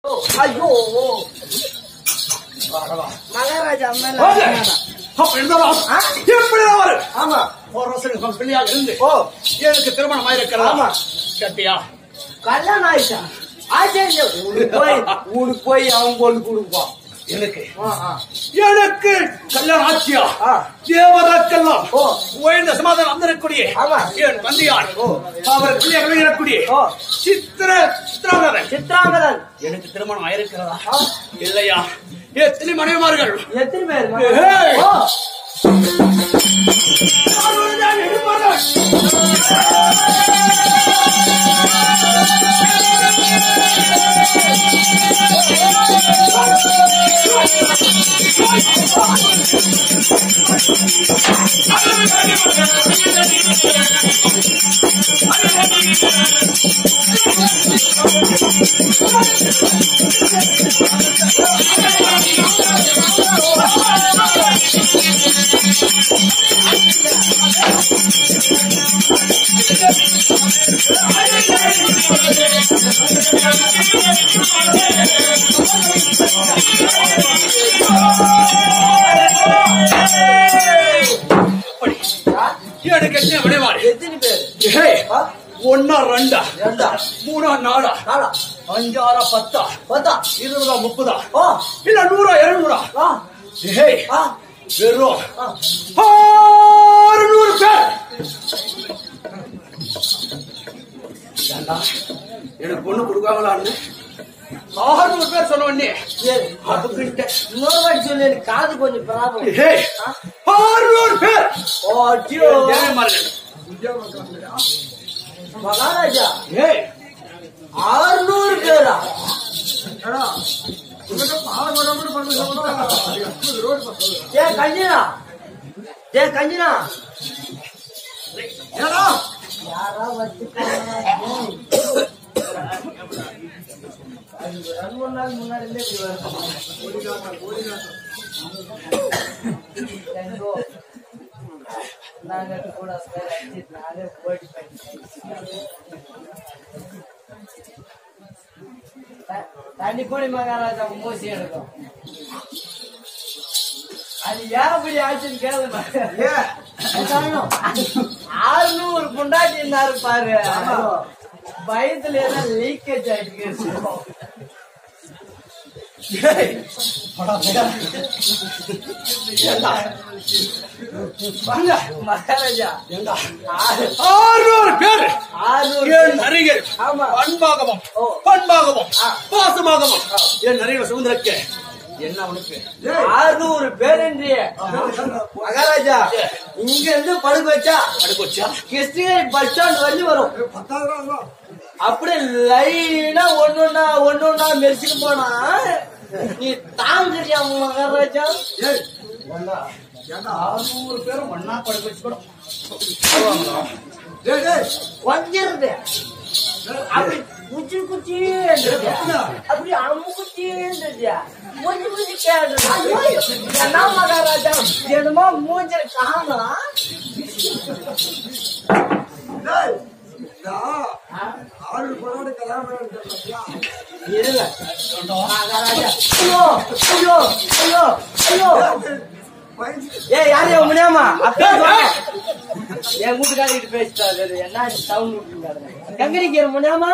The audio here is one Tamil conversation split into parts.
ஐயோ மகாராஜா மேல அப்படி இருந்தாலும் ஆ? எப்படி அவர் ஆமா ஒரு வருஷம் பிள்ளையாக இருந்து ஓ எனக்கு திருமணம் ஆயிருக்கிறதா ஆமா. கேட்டியா கல்யாணம் ஆயிட்டா ஆச்சரிய உனக்கு போய் உனக்கு போய் அவன் பொண்ணு கொடுப்பான் எனக்கு ஆ, ஆ. எனக்கு கல்யாணம் ஆச்சியா ஆ. தேவதற்கெல்லாம் ஓ. உயர்ந்த சமாதானம் வந்திருக்கக்கூடிய ஆமா. என் தந்தையார் ஓ. அவர் பிள்ளையாக இருக்கக்கூடிய ஓ. சித்திர சித்திராங்கதன் சித்ராங்கதன் எனக்கு திருமணம் ஆயிருக்கிறதா ஆ. இல்லையா எத்தனை மனைவிமார்கள் எத்தனை பேர் ஏய். ஓ அவர்தான் எடுப்பார்கள். அப்படி. எனக்கு எத்தனை மனைவாள் எத்தனை பேர் ஏய், ஆ? ஒன்னா ரெண்டா ரெண்டா மூணா நாலா நாளா அஞ்சாறா பத்தா பத்தா இருபதா முப்பதா ஓ இல்ல நூறா இருநூறா ஆ ஏய், ஆ வெறும் ஆ ஆறுநூறு பேர் ஏண்டா, எனக்கு பொண்ணு கொடுக்காங்களான்னு ஆறுநூறு பேர் சொன்ன உடனே சரி அதுக்கிட்ட இன்னொரு வாட்டி சொல்லு எனக்கு காது கொஞ்சம் ப்ராப்ளம் ஏய், ஆறுநூறு பேர் ஓ அடியோ தேவமார்கள். மகாராஜா ஏய் ஆறுநூறு பேரா ஏ கஞ்சினா ஏ கஞ்சினா யாரா வச்சுக்காங்க ரெண்டு மூணு நாள் முன்னாடி இருந்தே இப்படி வருது. எங்கோ, நாங்க கூட பேர் அடிச்சு நானே போயிட்டு த- தண்ணி கூடி மகாராஜா மூசி எடுக்கும் அது ஏன் அப்படி ஆச்சுன்னு கேளு ஆறுநூறு புண்டாட்டி இருந்தாரு பாரு பயத்துல ஏதோ லீக்கேஜ் ஆயிட்டு ஏய், படா, படா. ஏண்டா, வாங்க, மகாராஜா ஏண்டா, ஆறு- ஆறுநூறு பேர் ஆறுநூறு என் அருகில் ஆமா. பண்பாகவும் ஓ. பண்பாகவும் ஆ. பாசமாகவும் என் அருகில் சுதந்திரக்க என்ன உனக்கு ஆறுநூறு பேருன்றிய மகாராஜா இங்க இருந்து படுக்க வச்சா அடுப்பச்சா கிருஷ்ணகிரி பஸ் ஸ்டாண்ட் வந்து வரும் அப்படியே லைனா ஒன்னொன்னா ஒன்னொன்னா மெரிச்சுட்டு போனா நீ தாங்கிறியா மகாராஜா ஆறுநூறு பேரும் ஒன்னா படுக்க வச்சு கூட வந்துருது அப்படி குச்சி குச்சி அப்படி அம்மு குச்சி கொஞ்சம் குச்சி கேட்டு என்ன மகாராஜா என்னமோ மூஞ்சல் காணா இருங்க மகாராஜா ஐயோ ஐயோ ஐயோ ஐயோ ஏ யாரு என் முனியாமா அப்படியே சொல்லுங்க. என் வீட்டுக்காரிட்டு பேசிட்டாரு என்ன சவுண்ட் விட்டுருக்காரு கங்கரிக்கிற முனியாமா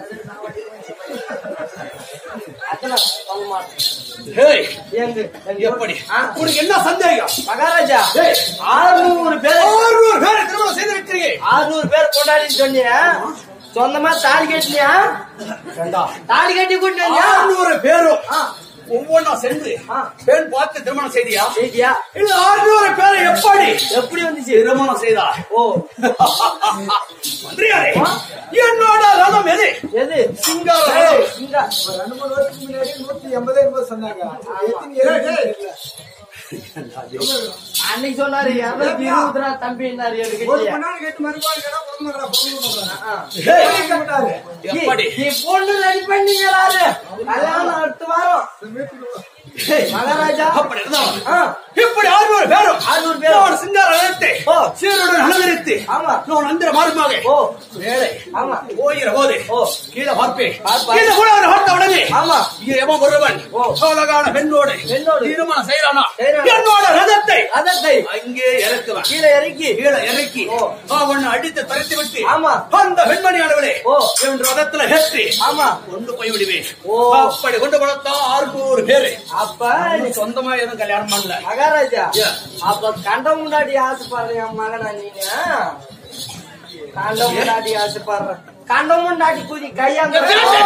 அத்தனை சொல்ல மாட்டேன் ஏய், எங்க எங்க எப்படி ஆ, உனக்கு என்ன சந்தேகம் மகாராஜா ஏய். ஆறுநூறு பேர் ஆறுநூறு பேரை திருமணம் செய்து வைக்கிறீங்க ஆறுநூறு பேர் கொண்டாடின்னு சொன்னீங்க சொந்தமா தாலி கட்டினியா ஏண்டா, தாலி கட்டி கூட்டு வந்தியா ஆறுநூறு பேரும் ஆ, ஒவ்வொன்னா சென்று ஆ. பெண் பார்த்து திருமணம் செய்தியா செய்தியா இல்ல ஆறுநூறு பேரை எப்படி எப்படி வந்துச்சு திருமணம் செய்தா ஓ மந்திரியாரே ஆ. என்னோட ரதம் எது எது சிங்கார ஏய், ரதம். இங்க. ரெண்டு மூணு வருஷத்துக்கு முன்னாடி நூத்தி எண்பதே எண்பது சொன்னாங்க எத்தனை ஏழு அன்னைக்கு சொன்னாரு இருநூத்தி இருபது ரூபா தம்பின்னாரு ஒரு எனக்கு மணி நேரம் கேட்டு மறுபாடு கேட்டா பொண்ணு மகளா, பொண்ணு மகளா. ஏய், கேட்க மாட்டாரு. எப்படி நீ பொண்ணு ரெடி பண்ணீங்களாரு கல்யாணம் அடுத்த வாரம் ஏய், மகாராஜா அப்படி இருந்தாலும் ஆ, இப்படி ஆறுநூறு பேரும் ஆறுநூறு பேரும். நான் சிங்கார ரதத்தை ஓ. சீருடன் அலங்கரித்து ஆமா. நான் அந்திர மார்க்கமாக ஓ வேலை ஆமா போகிற போது ஓ. கீழே பார்ப்பேன் பார்ப்பாய். கீழே கூட அவரை பார்த்த உடனே ஆமா. இங்கே எவன் ஒருவன் ஓ. அழகான பெண்ணோடு பெண்ணோடு. திருமணம் செய்யறானா செய்றானா. என்னோட ரதத்தை அதத்தை அங்கே இறக்குவன் கீழே இறக்கி கீழே இறக்கி ஓ. அவன் அடித்து தரத்தி விட்டு ஆமா. அந்த பெண்மணியானவளே ஓ. என் ரதத்துல ஏற்றி ஆமா கொண்டு போய் விடுவேன் ஓ. அப்படி கொண்டு போனதான் ஆறுநூறு பேரு அப்ப நீ சொந்தமா எதுவும் கல்யாணம் பண்ணல மகாராஜா ஏ. அப்ப கண்ட முன்னாடி ஆசைப்படுறேன் என் மகனா நீங்க கண்ட முன்னாடி ஆசைப்படுறேன் கண்ட முன்னாடி குதி கையாங்க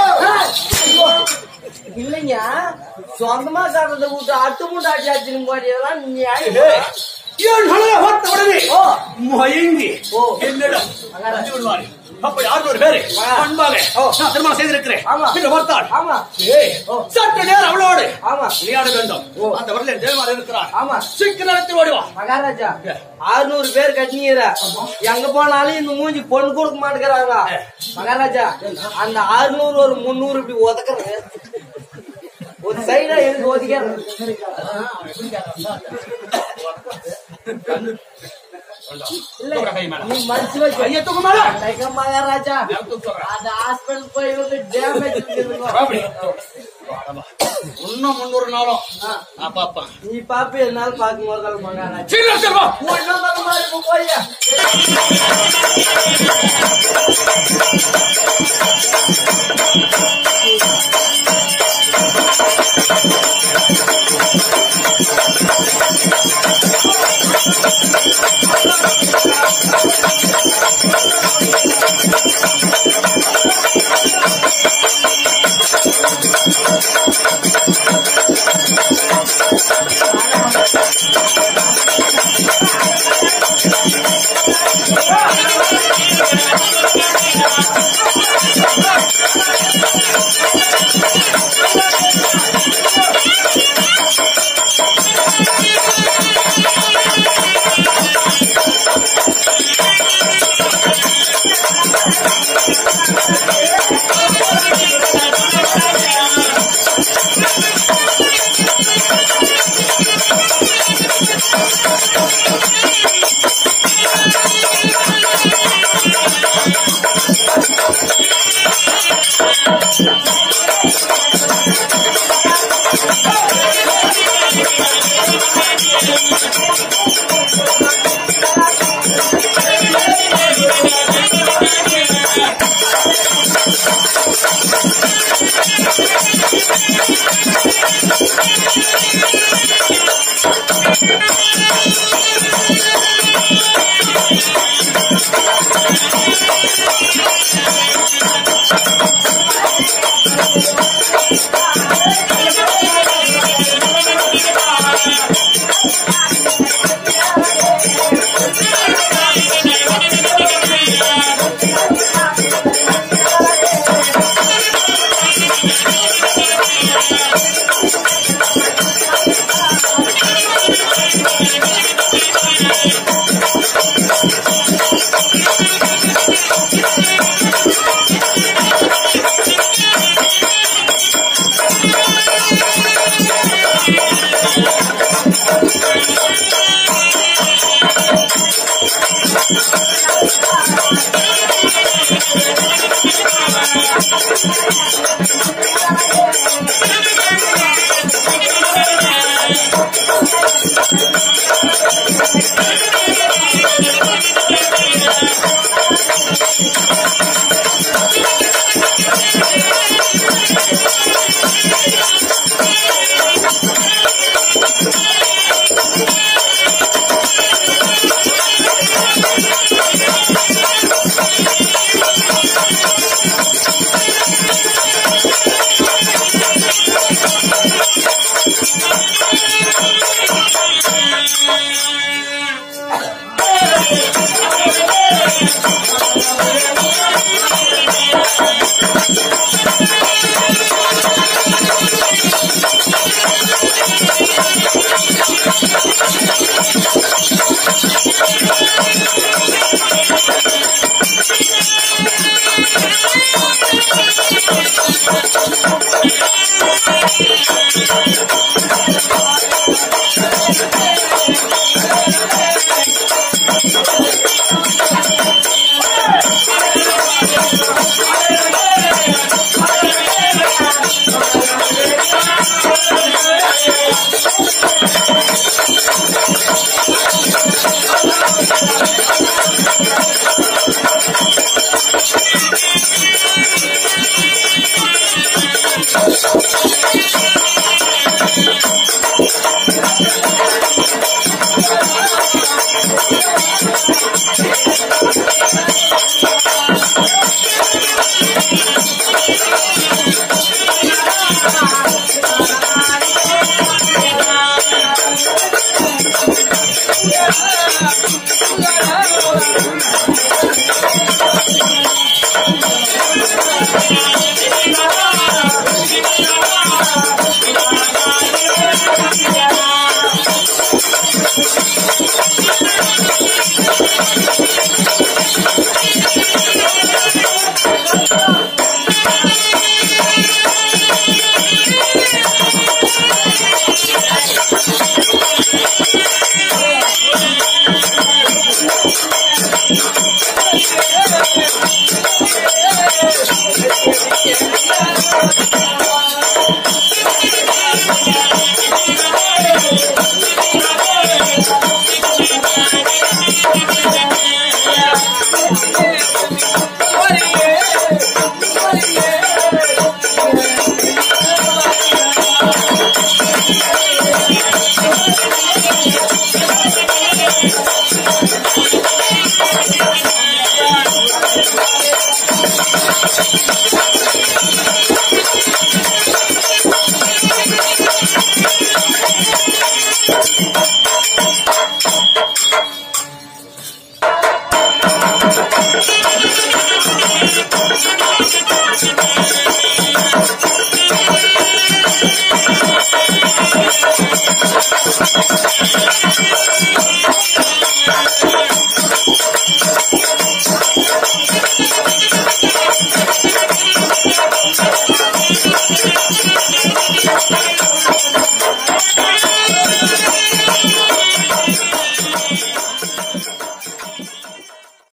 இல்லைங்க சொந்தமா காட்டுறத விட்டு அட்டு முண்டாட்டி ஆச்சுன்னு போடியெல்லாம் நியாயம் என் அழகை பார்த்த உடனே ஓ. மயங்கி ஓ. என்னிடம் மகாராஜா. வந்து விடுவாரு அப்படி ஆறுநூறு பேரு மகா. அன்பாக ஓ. நான் திருமணம் செய்திருக்கிறேன் ஆமா. என்று பார்த்தாள் ஆமா ஏய், ஓ. சற்று நேரம் அவளோடு ஆமா விளையாட வேண்டும் ஓ. அந்த வரல தேவார் இருக்கிறார் ஆமா சீக்கிரம் நேரத்தில் ஓடிவா மகாராஜா ஆறுநூறு பேர் கட்டினீர எங்க போனாலும் இந்த மூஞ்சி பொண்ணு கொடுக்க மாட்டேங்கிறாங்க மகாராஜா அந்த ஆறுநூறு ஒரு முந்நூறு இப்படி ஒதுக்குறது ஒரு சைடா இருக்கு ஒதுக்கிறது இல்ல நீ மடிச்சு வச்சு ஐயா தூக்க மேல டைக்க மகாராஜா நான் தூக்குறேன். அந்த ஹாஸ்பிடல் போய் வந்து டேமேஜ் அப்படி. இன்னும் முன்னூறு நாளும் நான் பாப்பேன் நீ பாப்பி என்னால பாக்க முதல் மகாராஜா சீக்கிரம் செல்வா ஒன்னும் பண்ண மாதிரி போய்யா Thank